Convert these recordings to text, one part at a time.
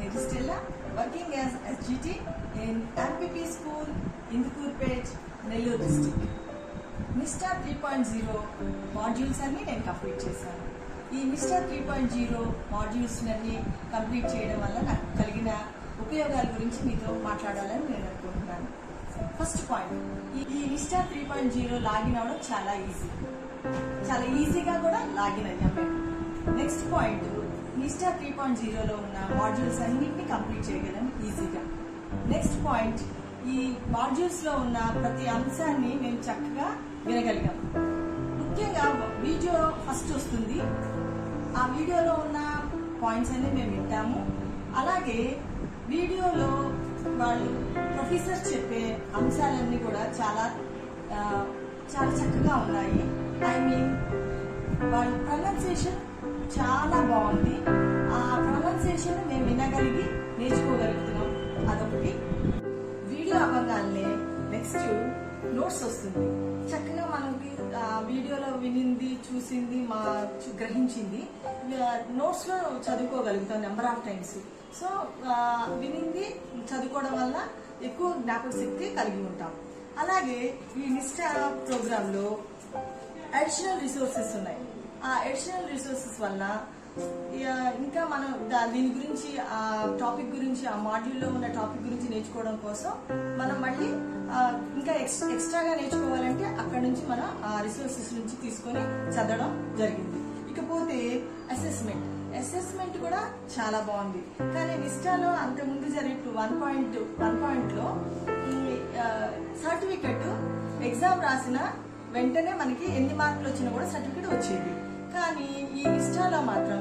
is Stella, working as SGT in MPP School, Indukurpet, Nellore district. మిస్టర్ three point zero modules అన్ని నేను complete చేశాను ఈ మిస్టర్ త్రీ పాయింట్ జీరో మాడ్యూల్స్ అన్ని కంప్లీట్ చేయడం వల్ల నాకు కలిగిన ఉపయోగాల గురించి మీతో మాట్లాడాలని నేను అనుకుంటున్నాను ఫస్ట్ పాయింట్ ఈ మిస్టర్ త్రీ పాయింట్ జీరో లాగిన్ అవడం చాలా ఈజీ చాలా ఈజీగా కూడా లాగిన్ అయ్యాం మేము నెక్స్ట్ పాయింట్ మిస్టర్ త్రీ పాయింట్ జీరోలో ఉన్న మాడ్యూల్స్ అన్నింటినీ కంప్లీట్ చేయగలం ఈజీగా నెక్స్ట్ పాయింట్ ఈ మాడ్యూల్స్ లో ఉన్న ప్రతి అంశాన్ని మేము చక్కగా వినగలిగాం ముఖ్యంగా వీడియో ఫస్ట్ వస్తుంది ఆ వీడియోలో ఉన్న పాయింట్స్ అన్ని మేము వింటాము అలాగే వీడియోలో వాళ్ళు ప్రొఫెసర్ చెప్పే అంశాలన్నీ కూడా చాలా ఆ, చాలా చక్కగా ఉన్నాయి ఐ మీన్ వాళ్ళ ప్రొనౌన్సియేషన్ చాలా బాగుంది ఆ ప్రొనౌన్సియేషన్ మేము వినగలిగి నేర్చుకోగలుగుతున్నాం అదొకటి వీడియో అవ్వగానే నెక్స్ట్ నోట్స్ వస్తుంది చక్కగా మనకి ఆ వీడియోలో వినింది చూసింది మా చు- గ్రహించింది నోట్స్ లో చదువుకోగలుగుతాం నెంబర్ ఆఫ్ టైమ్స్ సో వినింది చదువుకోవడం వల్ల ఎక్కువ జ్ఞాపక శక్తి కలిగి ఉంటాం అలాగే ఈ నిష్ఠా ప్రోగ్రామ్ లో అడిషనల్ రిసోర్సెస్ ఉన్నాయి ఆ అడిషనల్ రిసోర్సెస్ వల్ల ఇక ఇంకా మనం దా- దీని గురించి ఆ టాపిక్ గురించి ఆ మాడ్యూల్లో ఉన్న టాపిక్ గురించి నేర్చుకోవడం కోసం మనం మళ్ళీ ఆ, ఇంకా ఎక్స్ ఎక్స్ట్రాగా నేర్చుకోవాలంటే అక్కడ నుంచి మనం ఆ రిసోర్సెస్ నుంచి తీసుకొని చదవడం జరిగింది ఇకపోతే అసెస్మెంట్ అసెస్మెంట్ కూడా చాలా బాగుంది కానీ నిష్టాలో అంతకుముందు జరిగే వన్ పాయింట్ వన్ పాయింట్ లో సర్టిఫికెట్ ఎగ్జామ్ రాసిన వెంటనే మనకి ఎన్ని మార్కులు వచ్చినా కూడా సర్టిఫికెట్ వచ్చేది కానీ ఈ నిష్టాలో మాత్రం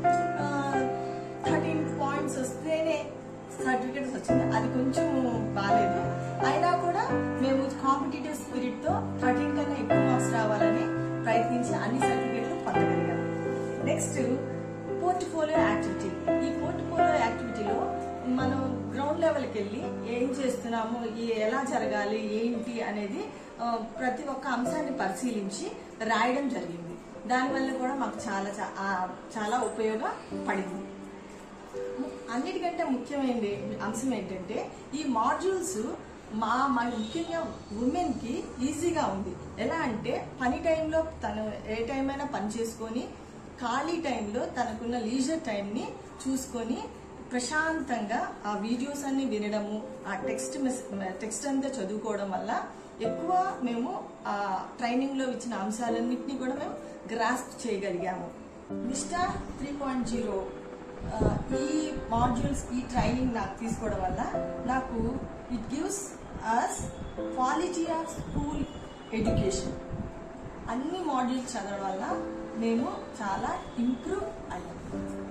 థర్టీన్ పాయింట్స్ వస్తేనే సర్టిఫికెట్స్ వచ్చింది అది కొంచెం బాగాలేదు అయినా కూడా మేము కాంపిటేటివ్ స్పిరిట్ తో థర్టీన్ కన్నా ఎక్కువ మార్క్స్ రావాలని ప్రయత్నించి అన్ని సర్టిఫికెట్లు పొందగలిగాం నెక్స్ట్ పోర్ట్ఫోలియో యాక్టివిటీ ఈ పోర్ట్ఫోలియో యాక్టివిటీలో మనం గ్రౌండ్ లెవెల్కి వెళ్ళి ఏం చేస్తున్నాము ఈ ఎలా జరగాలి ఏంటి అనేది ఆ, ప్రతి ఒక్క అంశాన్ని పరిశీలించి రాయడం జరిగింది దానివల్ల కూడా మాకు చాలా చా- ఆ, చాలా ఉపయోగపడింది అన్నిటికంటే ముఖ్యమైనది అంశం ఏంటంటే ఈ మాడ్యూల్స్ మా మా ముఖ్యంగా ఉమెన్ కి ఈజీగా ఉంది ఎలా అంటే పని టైంలో తను ఏ టైం అయినా పని చేసుకొని ఖాళీ టైంలో తనకున్న లీజర్ టైంని చూసుకొని ప్రశాంతంగా ఆ వీడియోస్ అన్ని వినడము ఆ టెక్స్ట్ టెక్స్ట్ అంతా చదువుకోవడం వల్ల ఎక్కువ మేము ఆ ట్రైనింగ్ లో ఇచ్చిన అంశాలన్నింటినీ కూడా మేము గ్రాస్ప్ చేయగలిగాము నిష్టా త్రీ పాయింట్ జీరో ఈ మాడ్యూల్స్ ఈ ట్రైనింగ్ నాకు తీసుకోవడం వల్ల నాకు it gives us quality of school education అన్ని మాడ్యూల్స్ చదవడం వల్ల మేము చాలా ఇంప్రూవ్ అయ్యాం